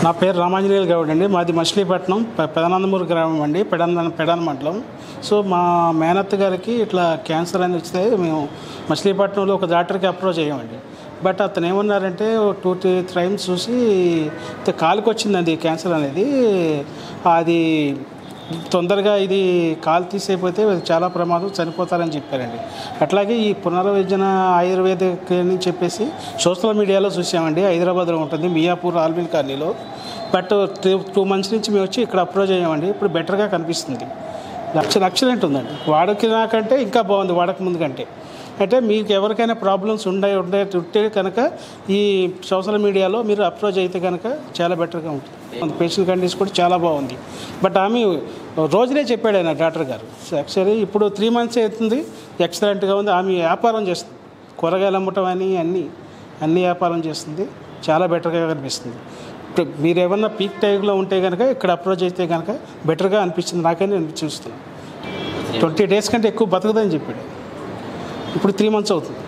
నా పేరు రామాంజనేయులు గౌడ్ అండి మాది మచిలీపట్నం పె- పెదనందమూరు గ్రామం అండి పెడన పెడన మండలం సో మా మేనత్త గారికి ఇట్లా క్యాన్సర్ అని వస్తే మేము మచిలీపట్నంలో ఒక డాక్టర్కి అప్రోచ్ అయ్యామండి బట్ అతను ఏమన్నారంటే టూ త్రీ టైమ్స్ చూసి "ఇత కాలుకి వచ్చిందండి క్యాన్సర్ అనేది అది తొందరగా ఇది కాలు తీసేపోతే చాలా ప్రమాదం చనిపోతారని చెప్పారండి అట్లాగే ఈ పునర్విజన ఆయుర్వేదిక్ అని చెప్పేసి సోషల్ మీడియాలో చూసామండి హైదరాబాద్లో ఉంటుంది మియాపూర్ ఆల్విన్ కాలనీలో బట్ టూ టూ మంత్స్ నుంచి మేము వచ్చి ఇక్కడ అప్రోచ్ అయ్యామండి ఇప్పుడు బెటర్గా కనిపిస్తుంది లక్ష ఎక్సలెంట్ ఉందండి వాడకి నాకంటే ఇంకా బాగుంది వాడక ముందు కంటే అంటే మీకు ఎవరికైనా ప్రాబ్లమ్స్ ఉండే ఉండే ఉంటే కనుక ఈ సోషల్ మీడియాలో మీరు అప్రోచ్ అయితే కనుక చాలా బెటర్గా ఉంటుంది పేషెంట్ కండిషన్ కూడా చాలా బాగుంది బట్ ఆమె రోజునే చెప్పాడు ఆయన డాక్టర్ గారు యాక్చువల్లీ ఇప్పుడు త్రీ మంత్స్ అవుతుంది ఎక్సలెంట్గా ఉంది ఆమె వ్యాపారం చేస్తుంది కూరగాయలు అమ్మటం అని అన్నీ అన్ని వ్యాపారం చేస్తుంది చాలా బెటర్గా కనిపిస్తుంది ఇప్పుడు మీరు ఏమన్నా పీక్ టైంలో ఉంటే కనుక ఇక్కడ అప్రోచ్ అయితే కనుక బెటర్గా అనిపించింది నాకని నేను చూస్తున్నాను ట్వంటీ డేస్ కంటే ఎక్కువ బతకదని చెప్పాడు ఇప్పుడు త్రీ మంత్స్ అవుతుంది